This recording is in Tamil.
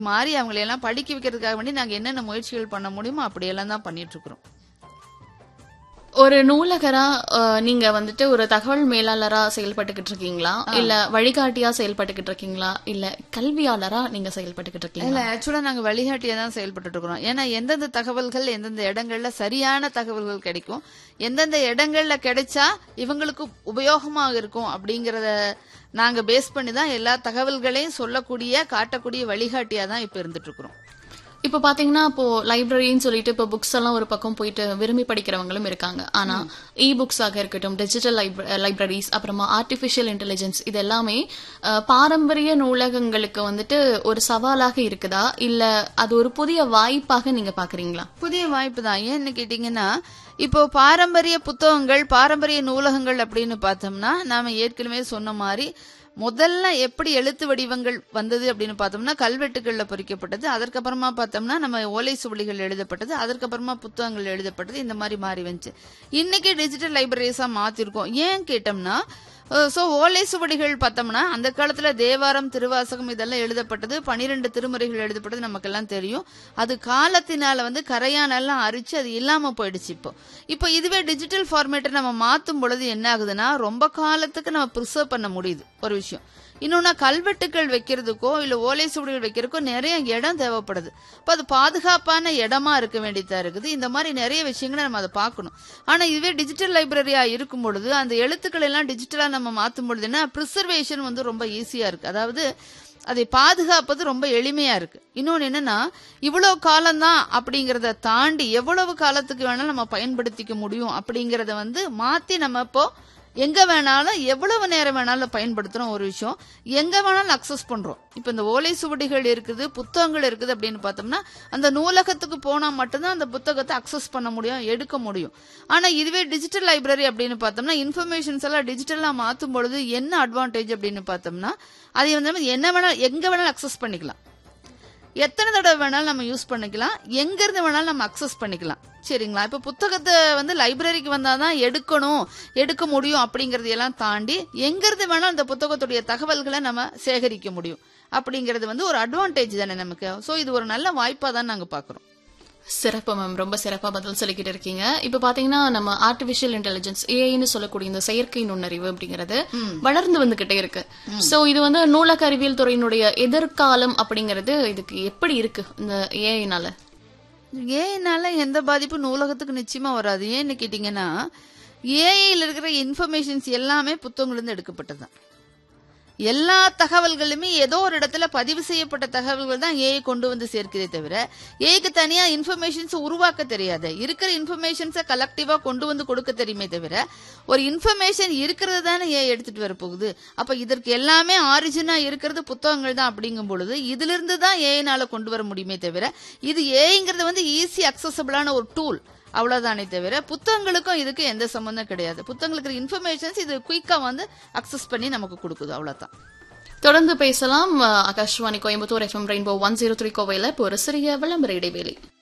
மாறி அவங்களை எல்லாம் படிக்க வைக்கிறதுக்காக வேண்டி நாங்க என்னென்ன முயற்சிகள் பண்ண முடியுமோ அப்படியெல்லாம் தான் பண்ணிட்டு இருக்கிறோம் ஒரு நூலகரா அஹ், நீங்க வந்துட்டு ஒரு தகவல் மேலாளரா செயல்பட்டுக்கிட்டு இருக்கீங்களா இல்ல வழிகாட்டியா செயல்பட்டுக்கிட்டு இருக்கீங்களா இல்ல கல்வியாளரா நீங்க செயல்பட்டுக்கிட்டு இருக்கீங்களா இல்ல ஆக்சுவலா நாங்க வழிகாட்டியா தான் செயல்பட்டு இருக்கிறோம் ஏன்னா எந்தெந்த தகவல்கள் எந்தெந்த இடங்கள்ல சரியான தகவல்கள் கிடைக்கும் எந்தெந்த இடங்கள்ல கிடைச்சா இவங்களுக்கு உபயோகமா இருக்கும் அப்படிங்கறத நாங்க பேஸ் பண்ணி தான் எல்லா தகவல்களையும் சொல்லக்கூடிய காட்டக்கூடிய வழிகாட்டியா தான் இப்ப இருந்துட்டு இருக்கிறோம் இப்ப பாத்தீங்கன்னா இப்போ லைப்ரரின்னு சொல்லிட்டு இப்போ புக்ஸ் எல்லாம் ஒரு பக்கம் போயிட்டு விரும்பி படிக்கிறவங்களும் இருக்காங்க ஆனா இ புக்ஸாக இருக்கட்டும் டிஜிட்டல் லைப்ரரிஸ் அப்புறமா ஆர்டிபிஷியல் இன்டெலிஜென்ஸ் இது எல்லாமே அஹ், பாரம்பரிய நூலகங்களுக்கு வந்துட்டு ஒரு சவாலாக இருக்குதா இல்ல அது ஒரு புதிய வாய்ப்பாக நீங்க பாக்குறீங்களா புதிய வாய்ப்பு தான் ஏன்னு கேட்டீங்கன்னா இப்போ பாரம்பரிய புத்தகங்கள் பாரம்பரிய நூலகங்கள் அப்படின்னு பார்த்தோம்னா நாம ஏற்கனவே சொன்ன மாதிரி முதல்ல எப்படி எழுத்து வடிவங்கள் வந்தது அப்படின்னு பார்த்தோம்னா கல்வெட்டுகள்ல பொறிக்கப்பட்டது அதற்கப்புறமா பார்த்தோம்னா நம்ம ஓலை சுவடிகள் எழுதப்பட்டது அதற்கப்புறமா புத்தகங்கள் எழுதப்பட்டது இந்த மாதிரி மாறி வந்துச்சு இன்னைக்கு டிஜிட்டல் லைப்ரரிஸா மாத்திருக்கோம் ஏன் கேட்டோம்னா ஸோ ஓலை சுவடிகள் பார்த்தோம்னா அந்த காலத்துல தேவாரம் திருவாசகம் இதெல்லாம் எழுதப்பட்டது பனிரெண்டு திருமுறைகள் எழுதப்பட்டது நமக்கெல்லாம் தெரியும் அது காலத்தினால வந்து கரையானெல்லாம் அரிச்சு அது இல்லாம போயிடுச்சு இப்போ இப்போ இதுவே டிஜிட்டல் ஃபார்மேட்டை நம்ம மாத்தும் பொழுது என்ன ஆகுதுன்னா ரொம்ப காலத்துக்கு நம்ம ப்ரிசர்வ் பண்ண முடியுது ஒரு விஷயம் இன்னொன்னு கல்வெட்டுகள் வைக்கிறதுக்கோ இல்ல ஓலை சுவடிகள் வைக்கிறதுக்கோ நிறைய இடம் தேவைப்படுது இப்போ அது பாதுகாப்பான இடமா இருக்க வேண்டியதா இருக்குது இந்த மாதிரி நிறைய விஷயங்களை நம்ம அதை பார்க்கணும் ஆனா இதுவே டிஜிட்டல் லைப்ரரியா இருக்கும் பொழுது அந்த எழுத்துக்கள் எல்லாம் டிஜிட்டலா நம்ம மாத்தும் பொழுதுன்னா ப்ரிசர்வேஷன் வந்து ரொம்ப ஈஸியா இருக்கு அதாவது அதை பாதுகாப்பது ரொம்ப எளிமையா இருக்கு இன்னொன்னு என்னன்னா இவ்வளவு காலம்தான் அப்படிங்கறத தாண்டி எவ்வளவு காலத்துக்கு வேணாலும் நம்ம பயன்படுத்திக்க முடியும் அப்படிங்கறத வந்து மாத்தி நம்ம இப்போ எங்க வேணாலும் எவ்வளவு நேரம் வேணாலும் பயன்படுத்துறோம் ஒரு விஷயம் எங்க வேணாலும் அக்சஸ் பண்றோம் இப்ப இந்த ஓலை சுவடிகள் இருக்குது புத்தகங்கள் இருக்குது அப்படின்னு பார்த்தோம்னா அந்த நூலகத்துக்கு போனா மட்டும்தான் அந்த புத்தகத்தை அக்சஸ் பண்ண முடியும் எடுக்க முடியும் ஆனா இதுவே டிஜிட்டல் லைப்ரரி அப்படின்னு பார்த்தோம்னா இன்ஃபர்மேஷன்ஸ் எல்லாம் டிஜிட்டலா மாத்தும் பொழுது என்ன அட்வான்டேஜ் அப்படின்னு பார்த்தோம்னா அதை வந்து நம்ம என்ன வேணாலும் எங்க வேணாலும் அக்சஸ் பண்ணிக்கலாம் எத்தனை தடவை வேணாலும் நம்ம யூஸ் பண்ணிக்கலாம் எங்க இருந்து வேணாலும் நம்ம அக்சஸ் பண்ணிக்கலாம் சரிங்களா இப்ப புத்தகத்தை வந்து லைப்ரரிக்கு வந்தாதான் எடுக்கணும் எடுக்க முடியும் அப்படிங்கறது எல்லாம் தாண்டி எங்க இருந்து வேணாலும் அந்த புத்தகத்துடைய தகவல்களை நம்ம சேகரிக்க முடியும் அப்படிங்கறது வந்து ஒரு அட்வான்டேஜ் தானே நமக்கு சோ இது ஒரு நல்ல வாய்ப்பா தான் நாங்க பாக்குறோம் சிறப்பு மேம் ரொம்ப சிறப்பா பதில் சொல்லிக்கிட்டு இருக்கீங்க இப்ப பாத்தீங்கன்னா நம்ம ஆர்டிபிஷியல் இன்டெலிஜென்ஸ் ஏஐன்னு சொல்லக்கூடிய இந்த செயற்கை நுண்ணறிவு அப்படிங்கிறது வளர்ந்து வந்துகிட்டே இருக்கு சோ இது வந்து நூலக அறிவியல் துறையினுடைய எதிர்காலம் அப்படிங்கிறது இதுக்கு எப்படி இருக்கு இந்த ஏஐனால ஏஐனால எந்த பாதிப்பும் நூலகத்துக்கு நிச்சயமா வராது ஏன்னு கேட்டீங்கன்னா ஏஐல இருக்கிற இன்ஃபர்மேஷன்ஸ் எல்லாமே புத்தகங்கள்ல எடுக்கப்பட்டதுதான் எல்லா தகவல்களுமே ஏதோ ஒரு இடத்துல பதிவு செய்யப்பட்ட தகவல்கள் தான் ஏஐ கொண்டு வந்து சேர்க்கிறதே தவிர ஏஐக்கு தனியா இன்ஃபர்மேஷன்ஸ் உருவாக்க தெரியாது இருக்கிற இன்ஃபர்மேஷன்ஸை கலெக்டிவா கொண்டு வந்து கொடுக்க தெரியுமே தவிர ஒரு இன்ஃபர்மேஷன் இருக்கிறது தானே ஏஐ எடுத்துட்டு வர போகுது அப்ப இதற்கு எல்லாமே ஆரிஜினா இருக்கிறது புத்தகங்கள் தான் அப்படிங்கும் பொழுது இதுல இருந்து தான் ஏஐனால கொண்டு வர முடியுமே தவிர இது ஏஐங்கிறது வந்து ஈஸி அக்சசபிளான ஒரு டூல் அவ்வளவுதானே தவிர புத்தகங்களுக்கும் இதுக்கு எந்த சம்பந்தம் கிடையாது புத்தகங்களுக்கு இன்ஃபர்மேஷன்ஸ் இது குயிக்கா வந்து அக்சஸ் பண்ணி நமக்கு கொடுக்குது அவ்வளவுதான் தொடர்ந்து பேசலாம் அஹ், Akashvani Coimbatore FM rainbow one zero three கோவையில இப்போ ஒரு சிறிய விளம்பர இடைவேளை